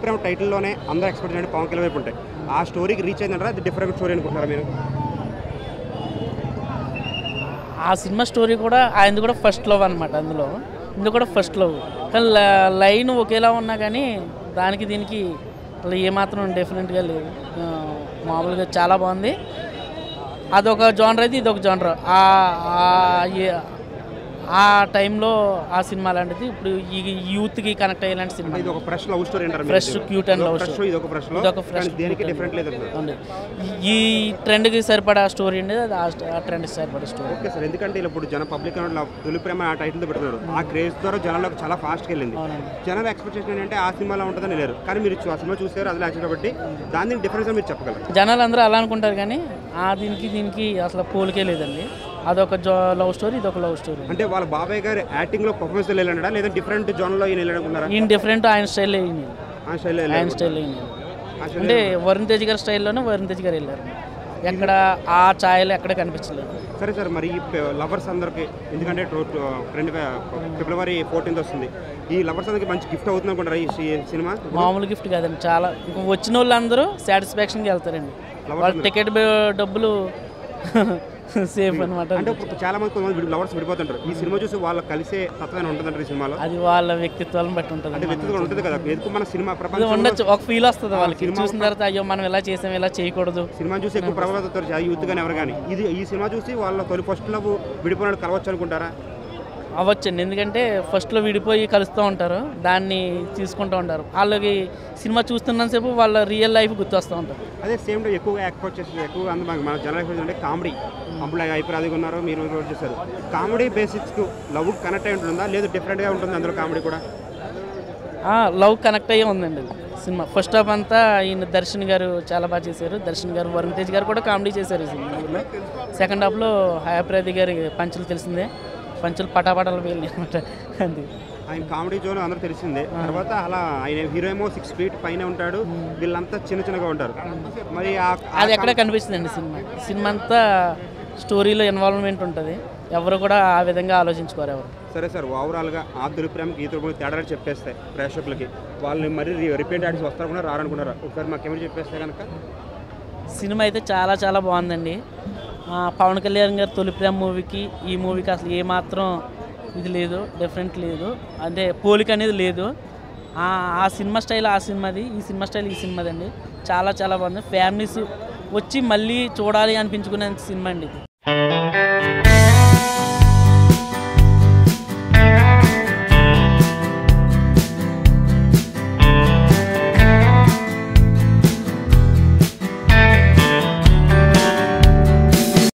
ప్రేమ టైటిల్లోనే అందరూ ఎక్స్పెక్ట్ చేయండి పవన్ కళ్యాణ్ వైపు ఉంటాయి ఆ స్టోరీకి రీచ్ అయిందంటారా అది డిఫరెంట్ స్టోరీ అనుకుంటున్నారా మీరు ఆ సినిమా స్టోరీ కూడా ఆయనది కూడా ఫస్ట్ లవ్ అనమాట అందులో ఇది కూడా ఫస్ట్ లవ్ కానీ ల- లైన్ ఒకేలా ఉన్నా కానీ దానికి దీనికి అసలు ఏమాత్రం డిఫరెంట్గా లేదు ఆ, మామూలుగా చాలా బాగుంది అదొక జానర్ అయితే ఇదొక జానర్ ఆ టైంలో ఆ సినిమా లాంటిది ఇప్పుడు ఈ యూత్కి కనెక్ట్ అయ్యేలాంటి సినిమా ఇది ఒక ఫ్రెష్ లవ్ స్టోరీ అంటారు Fresh, cute and love fresh story. ఇది ఒక ఫ్రెష్ లో ఇదొక fresh, కానీ దేనికి cute and- డిఫరెంట్ లేదు అంటున్నారు. ఉంది. ఈ ట్రెండ్కి సరిపడా స్టోరీ ఉండేది అది ఆ- ఆ ట్రెండ్కి సరిపడా స్టోరీ ఓకే సార్ ఎందుకంటే ఇలా ఇప్పుడు జన పబ్లిక్ తొలి ప్రేమ ఆ టైటిల్తో పెడుతున్నారు ఆ క్రేజ్ ద్వారా జనాలకు చాలా ఫాస్ట్గా వెళ్ళింది అవునండి జనాల ఎక్స్పెక్టేషన్ ఏంటంటే ఆ సినిమాలో ఉంటుందని లేరు కానీ మీరు చూ- ఆ సినిమా చూసారు అది యాక్చువల్ కాబట్టి దాని డిఫరెన్స్ మీరు చెప్పగలరు జనాలు అందరూ అలా అనుకుంటారు కానీ ఆ దీనికి దీనికి అసలు పోలికే లేదండి అదొక జో లవ్ స్టోరీ ఇదొక లవ్ స్టోరీ అంటే వాళ్ళ బాబాయ్ గారు యాక్టింగ్ లో పర్ఫార్మెన్స్ వెళ్ళాడా లేదా డిఫరెంట్ జోన్ లో ఈయన వెళ్ళాలనుకున్నారా ఈయన డిఫరెంట్ ఆయన స్టైల్ అయ్యింది ఆ స్టైల్ ఆయన స్టైల్ అయ్యింది అంటే వరుణ్ తేజ్ గారి స్టైల్లోనే వరుణ్ తేజ్ గారు వెళ్ళారు ఎక్కడ ఆ ఛాయలు ఎక్కడ కనిపించలేదు సరే సార్ మరి ఈ లవర్స్ అందరికి ఎందుకంటే టో- టో- రెండు వే- ఫిబ్రవరి ఫోర్టీన్త్ వస్తుంది ఈ లవర్స్ అందరికి మంచి గిఫ్ట్ అవుతుంది అనుకుంటారా ఈ సి- సినిమా మామూలు గిఫ్ట్ కాదండి చాలా ఇంకా వచ్చిన వాళ్ళందరూ సాటిస్ఫాక్షన్కి వెళ్తారండి వాళ్ళ టికెట్ డబ్బులు సేఫ్ అనమాట అంటే ఇప్పుడు చాలా మంది కొంతమంది లవర్స్ విడిపోతుంటారు ఈ సినిమా చూసి వాళ్ళు కలిసే తత్వం ఉంటుందంటారు ఈ సినిమాలో అది వాళ్ళ వ్యక్తిత్వాలను బట్టి అంటే ఉంటుంది వ్యక్తిగా ఉంటుంది కదా ఎందుకు మన సినిమా ఇది ప్రపంచం ఉండొచ్చు ఒక ఫీల్ వస్తుంది వాళ్ళకి చూసిన తర్వాత అయ్యో మనం ఇలా చేసాం ఇలా చేయకూడదు సినిమా చూసి ఎక్కువ ప్రభావితం అవుతారు యూత్ కానీ ఎవరు కానీ ఇది ఈ సినిమా చూసి వాళ్ళ తొలి ఫస్ట్ లవ్ విడిపోయినట్టు కలవచ్చు అనుకుంటారా అవ్వచ్చండి ఎందుకంటే ఫస్ట్లో విడిపోయి కలుస్తూ ఉంటారు దాన్ని తీసుకుంటూ ఉంటారు వాళ్ళకి సినిమా చూస్తున్నంతసేపు వాళ్ళ రియల్ లైఫ్ గుర్తొస్తూ ఉంటారు అదే సేమ్ టైం ఎక్కువగా ఎక్స్పోర్ట్ చేసి ఎక్కువగా అందు మన జనరల్ అంటే కామెడీ అప్పుడు అయిపోయి ఉన్నారు మీరు కూడా చేశారు కామెడీ బేసిక్స్కు లవ్ కనెక్ట్ అయి ఉంటుందా లేదు డిఫరెంట్గా ఉంటుంది అందులో కామెడీ కూడా లవ్ కనెక్ట్ అయ్యే ఉందండి అది సినిమా ఫస్ట్ హాఫ్ అంతా ఈయన దర్శన్ గారు చాలా బాగా చేశారు దర్శన్ గారు వరుణ్ తేజ్ గారు కూడా కామెడీ చేశారు ఈ సినిమాలో సెకండ్ హాఫ్లో హయాప్రతి గారి పంచులు తెలిసిందే పంచులు పటాపటాలు వెళ్ళి అనమాట అది ఆయన కామెడీ జోన్ అందరూ తెలిసిందే తర్వాత అలా ఆయన హీరో ఏమో సిక్స్ ఫీట్ పైన ఉంటాడు వీళ్ళంతా చిన్న చిన్నగా ఉంటారు మరి ఆ ఆ అది ఎక్కడ కనిపిస్తుందండి సినిమా సినిమా అంతా స్టోరీలో ఇన్వాల్వ్మెంట్ ఉంటుంది ఎవరు కూడా ఆ విధంగా ఆలోచించుకోరు ఎవరు సరే సార్ ఓవరాల్గా ఆ తొలి ప్రేమకి ఈ తొలి ప్రేమకి తేడా చెప్పేస్తే ప్రేక్షకులకి వాళ్ళని మరి రిపీట్ యాడ్స్ వస్తారు కూడా రారనుకున్నారు ఒకసారి మాకేమైనా చెప్పేస్తే కనుక సినిమా అయితే చాలా చాలా బాగుందండి ఆ, పవన్ కళ్యాణ్ గారి తొలి ప్రేమ మూవీకి ఈ మూవీకి అసలు ఏమాత్రం ఇది లేదు డిఫరెంట్ లేదు అంటే పోలిక అనేది లేదు ఆ ఆ సినిమా స్టైల్ ఆ సినిమాది ఈ సినిమా స్టైల్ ఈ సినిమాదండి చాలా చాలా బాగుంది ఫ్యామిలీస్ వచ్చి మళ్ళీ చూడాలి అనిపించుకునే సినిమా అండి ఇది